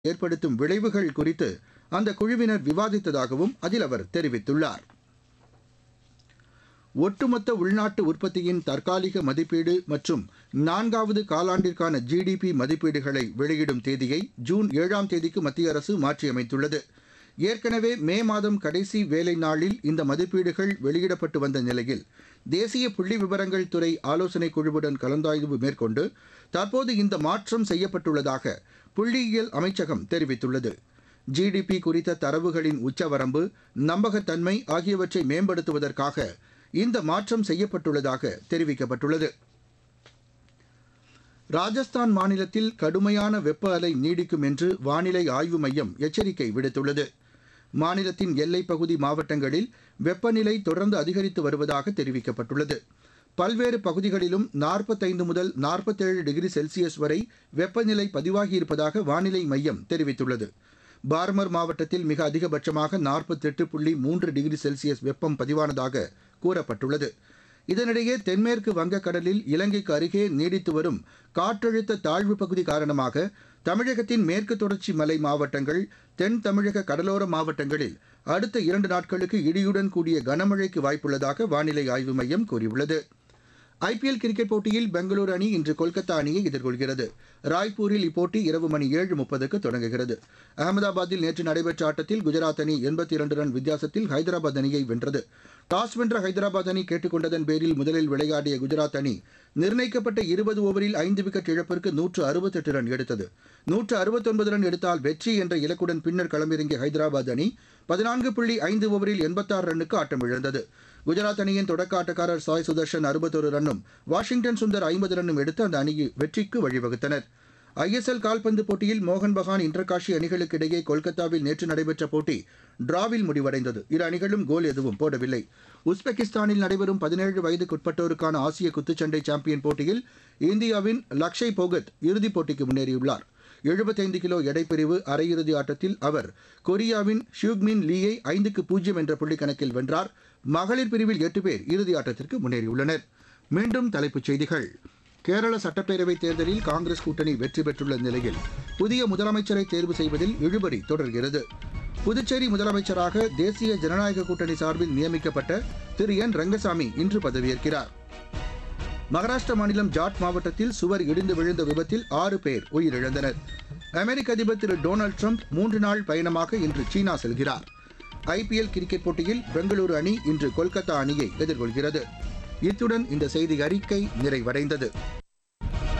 ஏற்படுத்தும் விளைவுகள் குறித்து அந்த குழுவினர் விவாதித்ததாகவும் அதில் அவர் தெரிவித்துள்ளார் ஒட்டுமொத்த உள்நாட்டு உற்பத்தியின் தற்காலிக மதிப்பீடு மற்றும் நான்காவது காலாண்டிற்கான ஜிடிபி மதிப்பீடுகளை வெளியிடும் தேதியை ஜூன் ஏழாம் தேதிக்கு மத்திய அரசு மாற்றியமைத்துள்ளது ஏற்கனவே மே மாதம் கடைசி வேலை நாளில் இந்த மதிப்பீடுகள் வெளியிடப்பட்டு வந்த நிலையில் தேசிய புள்ளி விவரங்கள் துறை ஆலோசனைக் குழுவுடன் கலந்தாய்வு மேற்கொண்டு தற்போது இந்த மாற்றம் செய்யப்பட்டுள்ளதாக புள்ளியியல் அமைச்சகம் தெரிவித்துள்ளது ஜிடிபி குறித்த தரவுகளின் உச்சவரம்பு நம்பகத்தன்மை ஆகியவற்றை மேம்படுத்துவதற்காக இந்த மாற்றம் செய்யப்பட்டுள்ளதாக தெரிவிக்கப்பட்டுள்ளது ராஜஸ்தான் மாநிலத்தில் கடுமையான வெப்ப அலை நீடிக்கும் என்று வானிலை ஆய்வு மையம் எச்சரிக்கை விடுத்துள்ளது மாநிலத்தின் எல்லைப் பகுதி மாவட்டங்களில் வெப்பநிலை தொடர்ந்து அதிகரித்து வருவதாக தெரிவிக்கப்பட்டுள்ளது பல்வேறு பகுதிகளிலும் நாற்பத்தைந்து முதல் நாற்பத்தேழு டிகிரி செல்சியஸ் வரை வெப்பநிலை பதிவாகியிருப்பதாக வானிலை மையம் தெரிவித்துள்ளது பார்மர் மாவட்டத்தில் மிக அதிகபட்சமாக நாற்பத்தெட்டு புள்ளி மூன்று டிகிரி செல்சியஸ் வெப்பம் பதிவானதாக கூறப்பட்டுள்ளது இதனிடையே தென்மேற்கு வங்கக்கடலில் இலங்கைக்கு அருகே நீடித்து வரும் காற்றழுத்த தாழ்வு பகுதி காரணமாக தமிழகத்தின் மேற்கு தொடர்ச்சி மலை மாவட்டங்கள் தென் தமிழக கடலோர மாவட்டங்களில் அடுத்த இரண்டு நாட்களுக்கு இடியுடன் கூடிய கனமழைக்கு வாய்ப்புள்ளதாக வானிலை ஆய்வு மையம் கூறியுள்ளது ஐபிஎல் கிரிக்கெட் போட்டியில் பெங்களூரு அணி இன்று கொல்கத்தா அணியை எதிர்கொள்கிறது ராய்ப்பூரில் இப்போட்டி இரவு மணி ஏழு முப்பதுக்கு தொடங்குகிறது அகமதாபாத்தில் நேற்று நடைபெற்ற ஆட்டத்தில் குஜராத் அணி எண்பத்தி இரண்டு ரன் வித்தியாசத்தில் ஹைதராபாத் அணியை வென்றது டாஸ் வென்ற ஹைதராபாத் அணி கேட்டுக்கொண்டதன் பேரில் முதலில் விளையாடிய குஜராத் அணி நிர்ணயிக்கப்பட்ட இருபது ஓவரில் ஐந்து விக்கெட் இழப்பிற்கு நூற்று அறுபத்தெட்டு ரன் எடுத்தது நூற்று அறுபத்தொன்பது ரன் எடுத்தால் வெற்றி என்ற இலக்குடன் பின்னர் களமிறங்கிய ஹைதராபாத் அணி பதினான்கு புள்ளி ஐந்து ஓவரில் எண்பத்தாறு ரன்னுக்கு ஆட்டம் இழந்தது குஜராத் அணியின் தொடக்க ஆட்டக்காரர் சாய் சுதர்ஷன் அறுபத்தொரு ரன்னும் வாஷிங்டன் சுந்தர் ஐம்பது ரன்னும் எடுத்து அந்த அணியை வெற்றிக்கு வழிவகுத்தனர் ஐஎஸ்எல் கால்பந்து போட்டியில் மோகன் பகான் இன்டர்காஷி அணிகளுக்கு இடையே கொல்கத்தாவில் நேற்று நடைபெற்ற போட்டி டிராவில் முடிவடைந்தது இரு அணிகளும் கோல் எதுவும் போடவில்லை உஸ்பெகிஸ்தானில் நடைபெறும் பதினேழு வயதுக்குட்பட்டோருக்கான ஆசிய குத்துச்சண்டை சாம்பியன் போட்டியில் இந்தியாவின் லக்ஷய் போகத் இறுதிப் போட்டிக்கு முன்னேறியுள்ளார் எழுபத்தைந்து கிலோ எடைப்பிரிவு அரையிறுதி ஆட்டத்தில் அவர் கொரியாவின் ஷியூக்மின் லீயை ஐந்துக்கு பூஜ்ஜியம் என்ற புள்ளி கணக்கில் வென்றார் மகளிர் பிரிவில் எட்டு பேர் இறுதி ஆட்டத்திற்கு முன்னேறியுள்ளனர் மீண்டும் தலைப்புச் செய்திகள் கேரள சட்டப்பேரவைத் தேர்தலில் காங்கிரஸ் கூட்டணி வெற்றி பெற்றுள்ள நிலையில் புதிய முதலமைச்சரை தேர்வு செய்வதில் இழுபறி தொடர்கிறது புதுச்சேரி முதலமைச்சராக தேசிய ஜனநாயக கூட்டணி சார்பில் நியமிக்கப்பட்ட திரு என் ரங்கசாமி இன்று பதவியேற்கிறார் மகாராஷ்டிர மாநிலம் ஜாட் மாவட்டத்தில் சுவர் இடிந்து விழுந்த விபத்தில் ஆறு பேர் உயிரிழந்தனர் அமெரிக்க அதிபர் திரு டொனால்டு ட்ரம்ப் மூன்று நாள் பயணமாக இன்று சீனா செல்கிறார் ஐபிஎல் கிரிக்கெட் போட்டியில் பெங்களூரு அணி இன்று கொல்கத்தா அணியை எதிர்கொள்கிறது இத்துடன் இந்த செய்தி அறிக்கை நிறைவடைந்தது